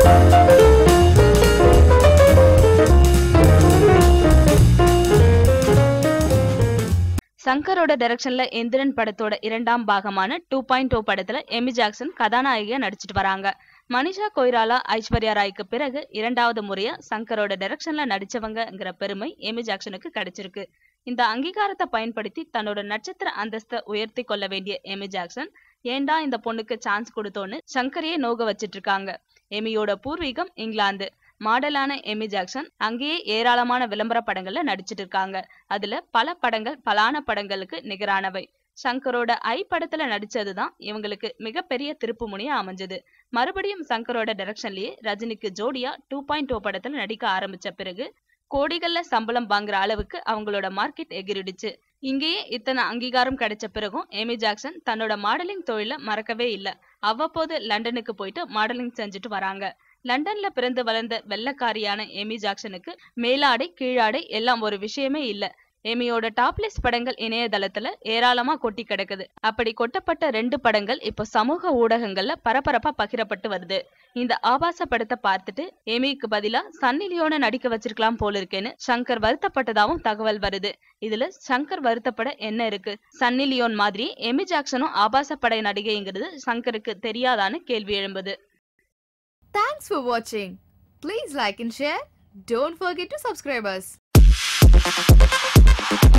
சங்கரோட டைரக்ஷன்ல எந்திரன் படத்தோட இரண்டாம் பாகமான டூ பாயிண்ட் டூ படத்துல எமி ஜாக்சன் கதாநாயகியா நடிச்சிட்டு வராங்க மனிஷா கொய்ராலா ஐஸ்வர்யா ராய்க்கு பிறகு இரண்டாவது முறையா சங்கரோட டைரக்ஷன்ல நடிச்சவங்கங்கிற பெருமை எமி ஜாக்சனுக்கு கிடைச்சிருக்கு இந்த அங்கீகாரத்தை பயன்படுத்தி தன்னோட நட்சத்திர அந்தஸ்தை உயர்த்தி கொள்ள வேண்டிய எமி ஜாக்சன் ஏன்டா இந்த பொண்ணுக்கு சான்ஸ் கொடுத்தோன்னு சங்கரையே நோக வச்சிட்டு இருக்காங்க எமியோட பூர்வீகம் இங்கிலாந்து மாடலான எமி ஜாக்சன் அங்கேயே ஏராளமான விளம்பர படங்கள்ல நடிச்சிட்டு இருக்காங்க அதுல பல படங்கள் பலான படங்களுக்கு நிகரானவை சங்கரோட ஐ படத்துல நடிச்சதுதான் இவங்களுக்கு மிகப்பெரிய திருப்பு முனையா அமைஞ்சது மறுபடியும் சங்கரோட டைரக்ஷன்லயே ரஜினிக்கு ஜோடியா டூ பாயிண்ட் டூ படத்துல நடிக்க ஆரம்பிச்ச பிறகு கோடிகள்ல சம்பளம் வாங்குற அளவுக்கு அவங்களோட மார்க்கெட் எகிரிடுச்சு இங்கேயே இத்தனை அங்கீகாரம் கிடைச்ச பிறகும் எமி ஜாக்சன் தன்னோட மாடலிங் தொழில மறக்கவே இல்ல அவ்வப்போது லண்டனுக்கு போயிட்டு மாடலிங் செஞ்சுட்டு வராங்க லண்டன்ல பிறந்து வளர்ந்த வெள்ளக்காரியான எமி ஜாக்சனுக்கு மேலாடை கீழாடை எல்லாம் ஒரு விஷயமே இல்ல எமியோட டாப்லெஸ் படங்கள் இணையதளத்துல ஏராளமா கொட்டி கிடக்குது அப்படி கொட்டப்பட்ட ரெண்டு படங்கள் இப்போ சமூக ஊடகங்கள்ல பரபரப்பா பகிரப்பட்டு வருது இந்த ஆபாச படத்தை பார்த்துட்டு எமிக்கு பதிலா சன்னி லியோனை நடிக்க வச்சிருக்கலாம் போல இருக்கேன்னு சங்கர் வருத்தப்பட்டதாவும் தகவல் வருது இதுல சங்கர் வருத்தப்பட என்ன இருக்கு சன்னி லியோன் மாதிரி எமி ஜாக்சனும் ஆபாச பட நடிகைங்கிறது சங்கருக்கு தெரியாதான்னு கேள்வி எழும்புது Thanks for watching. Please like and share. Don't forget to subscribe us.